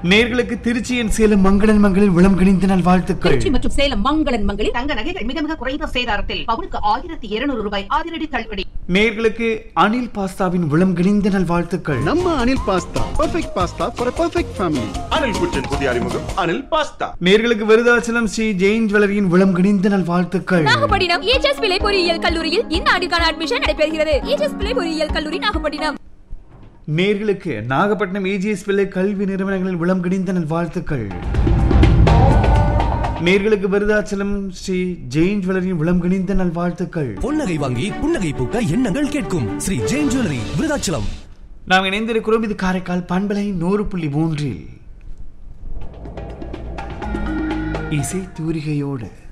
நேர்களுக்கு திருச்சியின் சேலம் மங்களன் மங்களில் விளம் கணிந்த நாள் வாழ்த்துக்கள் திருச்சி மற்றும் சேலம் மங்களன் மங்களில் தங்க நகைகள் மிக மிக குறைந்த சேதாரத்தில் பவுனுக்கு ஆயிரத்தி இருநூறு ரூபாய் அதிரடி தள்ளுபடி நேர்களுக்கு அனில் பாஸ்தாவின் விளம் கணிந்த நாள் வாழ்த்துக்கள் நம்ம Anil pasta perfect pasta for perfect family Anil kitchen புதிய அறிமுகம் அனில் பாஸ்தா நேர்களுக்கு விருதாச்சலம் ஸ்ரீ ஜெயின் ஜுவல்லரியின் விளம் கணிந்த நாள் வாழ்த்துக்கள் நாகப்பட்டினம் ஏஜஸ் பிள்ளை பொறியியல் கல்லூரியில் இந்த ஆண்டுக்கான அட்மிஷன் நடைபெறுகிறது ஏஜஸ் பிள்ளை பொறியியல் கல்லூரி நாகப்பட்டினம் நேர்களுக்கு நாகப்பட்டினம் ஏஜிஎஸ் பிள்ளை கல்வி நிறுவனங்களில் விளம் கணிந்த நாள் வாழ்த்துக்கள் நேர்களுக்கு விருதாச்சலம் ஸ்ரீ ஜெயின் ஜுவல்லரியின் விளம் கணிந்த நாள் வாழ்த்துக்கள் பொன்னகை வாங்கி புன்னகை பூக்க எண்ணங்கள் கேட்கும் ஸ்ரீ ஜெயின் ஜுவல்லரி விருதாச்சலம் நாம் இணைந்திருக்கிறோம் இது காரைக்கால் பண்பலை நூறு புள்ளி மூன்றில் இசை தூரிகையோடு